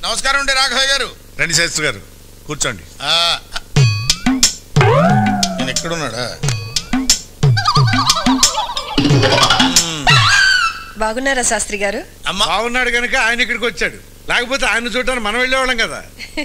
నమస్కారం అండి రాఘవయ్య గారు రండి శాస్త్రి గారు కూర్చోండి ఆ, నేను ఎక్కడున్నాడా బాగున్నారా శాస్త్రి గారు అమ్మా బాగున్నాడు కనుక ఆయన ఇక్కడికి వచ్చాడు లేకపోతే ఆయన చూడడానికి మనం వెళ్ళేవాళ్ళం కదా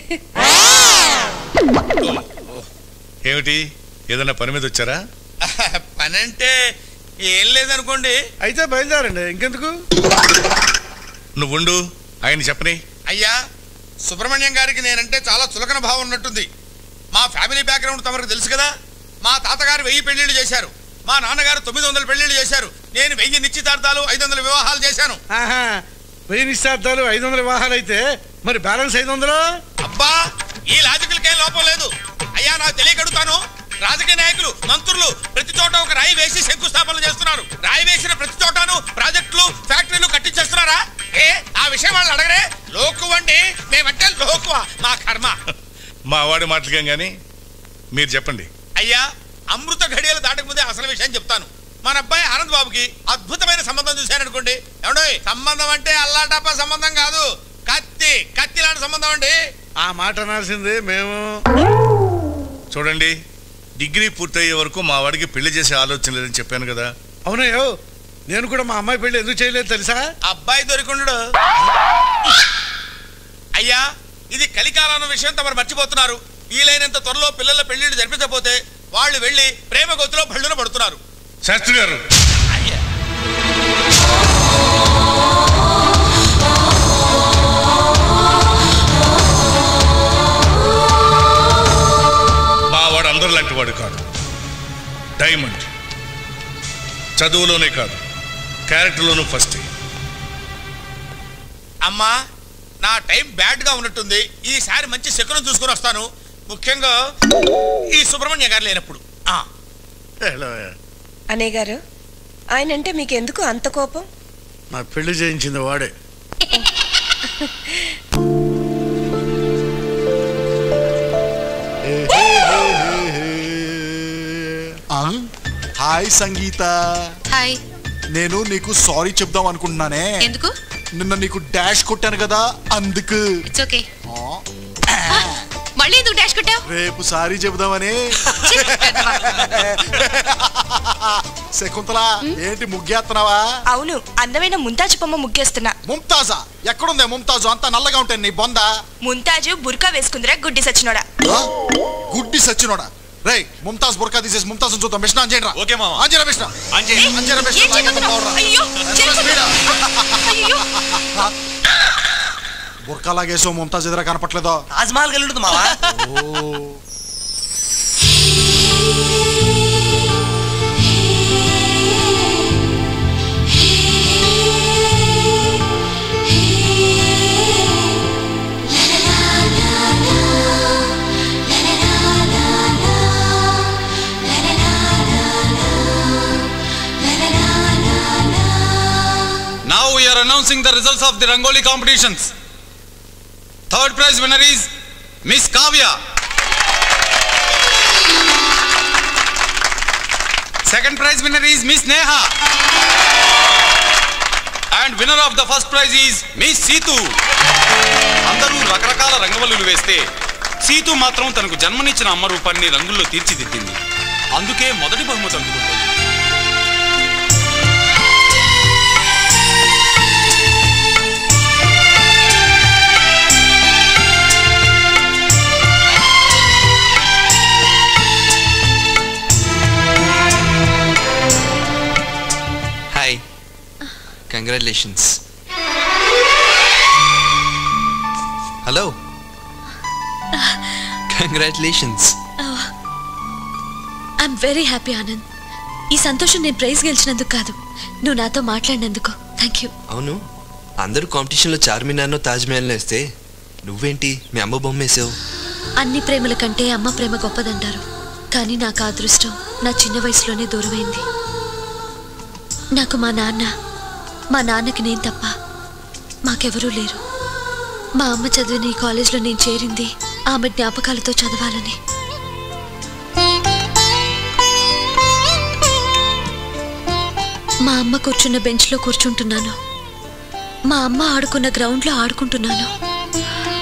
ఏమిటి ఏదైనా పని మీద వచ్చారా పని అంటే ఏం లేదనుకోండి అయితే బయలుదేరండి ఇంకెందుకు నువ్వు ఉండు ఆయన చెప్పని అయ్యా సుబ్రహ్మణ్యం గారికి నేనంటే చాలా చులకన భావం ఉన్నట్టుంది మా ఫ్యామిలీ బ్యాక్గ్రౌండ్ తమకు తెలుసు కదా మా తాతగారు వెయ్యి పెళ్లిళ్ళు చేశారు మా నాన్నగారు తొమ్మిది వందల పెళ్లిళ్ళు చేశారు నేను వెయ్యి నిశ్చితార్థాలు ఐదు వందల వివాహాలు చేశాను ఆహా వెయ్యి నిశ్చార్థాలు ఐదు వందల వివాహాలు అయితే మరి బ్యాలెన్స్ ఐదు వందలు అబ్బా ఈ లాజికల్కేం లోపం లేదు అయ్యా నాకు తెలియకడుగుతాను రాజకీయ నాయకులు మంత్రులు ప్రతి చోట ఒక రాయి వేసి శంకుస్థాపనలు చేస్తున్నారు రాయి వేసిన ప్రతి చోటను ప్రాజెక్టులు ఫ్యాక్టరీలు కట్టించేస్తున్నారా ఏ ఆ విషయం వాళ్ళు అడగరే లోకు అండి మేమంటే లోకువా మా కర్మ మా వాడి మాటలకేం కానీ మీరు చెప్పండి అయ్యా అమృత ఘడియలు దాటక ముందే అసలు విషయం చెప్తాను మన అబ్బాయి ఆనంద్ బాబుకి అద్భుతమైన సంబంధం చూశారనుకోండి ఏమండోయ్ సంబంధం అంటే అల్లాటప్ప సంబంధం కాదు కత్తి కత్తి లాంటి సంబంధం అండి ఆ మాట అనాల్సింది మేము చూడండి డిగ్రీ పూర్తయ్యే వరకు మా వాడికి పెళ్లి చేసే ఆలోచన లేదని చెప్పాను కదా అవునయ్యో నేను కూడా మా అమ్మాయి పెళ్లి ఎందుకు చేయలేదు తెలుసా అబ్బాయి దొరికుండు అయ్యా ఇది కలికాలం విషయం తమరు మర్చిపోతున్నారు వీలైనంత త్వరలో పిల్లల పెళ్లిళ్ళు జరిపించకపోతే వాళ్ళు వెళ్ళి ప్రేమ గొత్తులో బళ్ళున పడుతున్నారు శాస్త్రి గారు అయ్యా మా వాడు అందరు లాంటి వాడు కాదు డైమండ్ చదువులోనే కాదు క్యారెక్టర్లోనూ ఫస్ట్ అమ్మా నా టైం బ్యాడ్ గా ఉన్నట్టుంది ఈసారి మంచి శకునం చూసుకుని వస్తాను ముఖ్యంగా ఈ సుబ్రహ్మణ్య గారు లేనప్పుడు ఆ, అనే గారు ఆయనంటే మీకు ఎందుకు అంత కోపం నా పెళ్లి చేయించింది వాడే ఆ? హాయ్ సంగీత హాయ్ నేను నీకు సారీ చెప్దాం అనుకుంటున్నానే ఎందుకు నిన్న నీకు డాష్ కొట్టాను కదా అందుకు ఇట్స్ ఓకే ఆ, మళ్ళీ ఎందుకు డాష్ కొట్టావు రేపు సారీ చెప్దామని శకుంతల ఏంటి ముగ్గేస్తున్నావా అవును అందమైన ముంతాజు బొమ్మ ముగ్గేస్తున్నా ముంతాజా ఎక్కడుందే ముంతాజు అంతా నల్లగా ఉంటాయి నీ బొంద ముంతాజు బుర్కా వేసుకుందిరా గుడ్డి సచ్చినోడా ఆ? గుడ్డి సచ్చినోడా రేయ్ ముంతాజ్ బుర్కా తీసేసి ముంతాజ్ చూద్దాం మిషన్ ఆన్ చేయండి ఓకే మామ. ఆంజరా మిషన్ ఏయ్, ఆంజరా మిషన్ ఏం చేయబోతున్నావ్? అయ్యో, చేయబోతున్నావ్. అయ్యో బుర్కా లాగేసో ముంతాజ్ ఎదురా కనపట్లేదో తాజ్మహల్ కలిగి ఉంటుంది మావా Now we are announcing the results of the Rangoli competitions. Third prize winner is Miss Kavya. Second prize winner is Miss Neha. And winner of the first prize is Miss Seetu. అందరూ రకరకాల రంగవల్లులు వేస్తే సీతు మాత్రం తనకు జన్మనిచ్చిన అమ్మ రూపాన్ని రంగుల్లో తీర్చిదిద్దింది అందుకే మొదటి బహుమతి అందుకుంటుంది hi congratulations hello congratulations I'm very happy Anand ఈ సంతోషం నేను ప్రైజ్ గెలిచినందుకు కాదు నువ్వు నాతో మాట్లాడినందుకు థ్యాంక్ యూ అవును అందరూ కాంపిటీషన్లో చార్మినార్నో తాజ్మహల్నో వేస్తే నువ్వేంటి మీ అమ్మ బొమ్మ వేసావు అన్ని ప్రేమల కంటే అమ్మ ప్రేమ గొప్పదంటారు కానీ నాకు ఆ అదృష్టం నా చిన్న వయసులోనే దూరమైంది నాకు మా నాన్న మా నాన్నకి నేను తప్ప మాకెవరూ లేరు మా అమ్మ చదివిన ఈ కాలేజ్లో నేను చేరింది ఆమె జ్ఞాపకాలతో చదవాలని మా అమ్మ కూర్చున్న బెంచ్లో కూర్చుంటున్నాను మా అమ్మ ఆడుకున్న గ్రౌండ్లో ఆడుకుంటున్నాను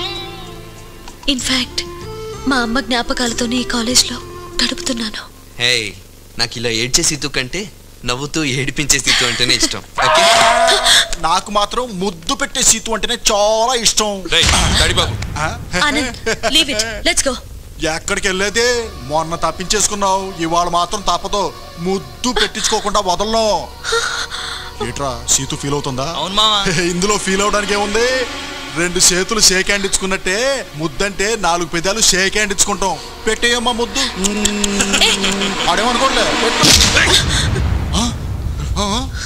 ఇన్ఫ్యాక్ట్ మా అమ్మ జ్ఞాపకాలతోనే ఈ కాలేజ్లో గడుపుతున్నాను హే నాకు ఇలా ఏడ్చే సీతు కంటే నవ్వుతూ ఏడిపించే సీతు అంటేనే ఇష్టం ఓకే నాకు మాత్రం ముద్దు పెట్టే సీతు అంటేనే చాలా ఇష్టం రేయ్ బాబు ఆ? Anand leave it let's go ఎక్కడికి వెళ్ళేదే మొన్న తప్పించేసుకున్నావు ఇవాళ మాత్రం తప్పదు ముద్దు పెట్టించుకోకుండా వదలను ఏట్రా సీతు ఫీల్ అవుతుందా అవును మావా ఇందులో ఫీల్ అవడానికి ఏముంది రెండు చేతులు షేక్ హ్యాండ్ ఇచ్చుకున్నట్టే ముద్దంటే నాలుగు పెదాలు షేక్ హ్యాండ్ ఇచ్చుకుంటాం పెట్టేయమ్మా ముద్దు ఆడేమనుకోండి పెట్టు ఆ? ఆ?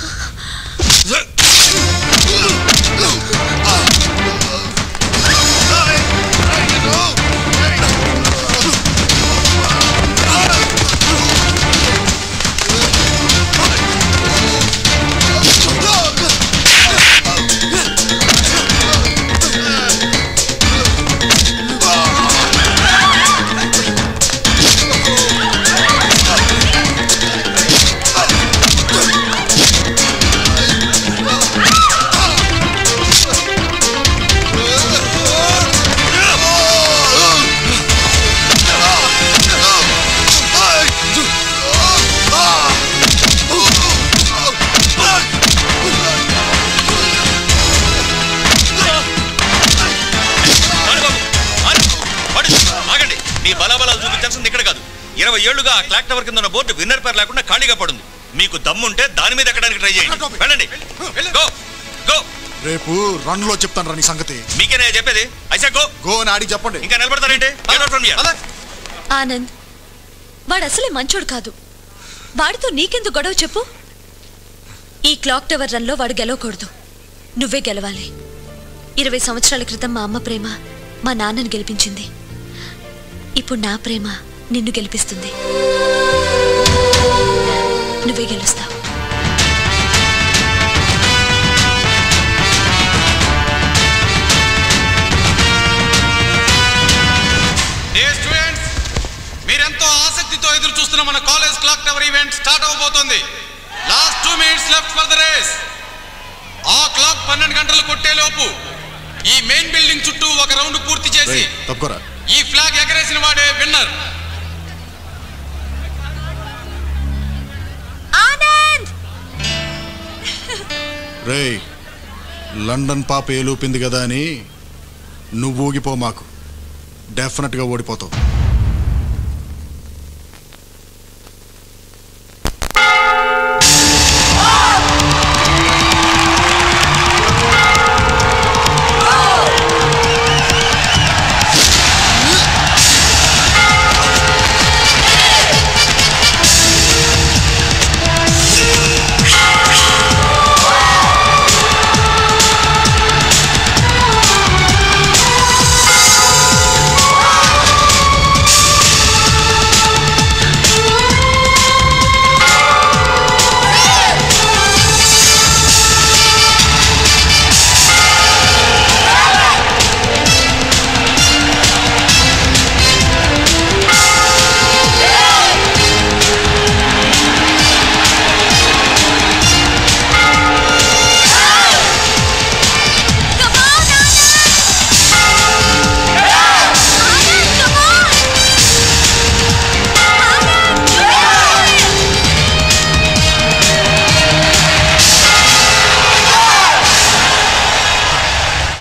మానుబాబు, మాను. వాడు, ఆగండి మీ బలాబలాలు చూపించాల్సింది ఇక్కడ కాదు ఇరవై ఏళ్లుగా ఆ క్లాక్ టవర్ కింద ఉన్న బోర్డు విన్నర్ పేరు లేకుండా ఖాళీగా పడుంది మీకు దమ్ముంటే దాని మీద ఎక్కడానికి ట్రై చేయండి వెళ్ళండి గో గో రేపు రన్ లో చెప్తాను రా నీ సంగతి మీకేనా చెప్పేది ఐసా గో గో అని ఆడి చెప్పండి ఇంకా నిలబడతారేంటి Get out from here. Anand వాడు అసలే మంచోడు కాదు వాడితో నీకెందుకు గొడవ చెప్పు ఈ క్లాక్ టవర్ రన్లో వాడు గెలవకూడదు నువ్వే గెలవాలి ఇరవై సంవత్సరాల క్రితం మా అమ్మ ప్రేమ మా నాన్నని గెలిపించింది ఇప్పుడు నా ప్రేమ నిన్ను గెలిపిస్తుంది నువ్వే గెలుస్తావు డే స్టూడెంట్స్ మీరెంతో ఆసక్తితో ఎదురు చూస్తున్న మన college clock tower event start అవబోతోంది last two minutes left for the race ఆ క్లాక్ పన్నెండు గంటలు కొట్టే లోపు ఈ మెయిన్ బిల్డింగ్ చుట్టూ ఒక రౌండ్ పూర్తి చేసి రేయ్, తప్పుకోరా ఈ ఫ్లాగ్ ఎగరేసిన వాడే విన్నర్ ఆనంద్ రేయ్ లండన్ పాప ఏలూపింది కదా అని నువ్వు ఊగిపో మాకు డెఫినెట్గా ఓడిపోతావు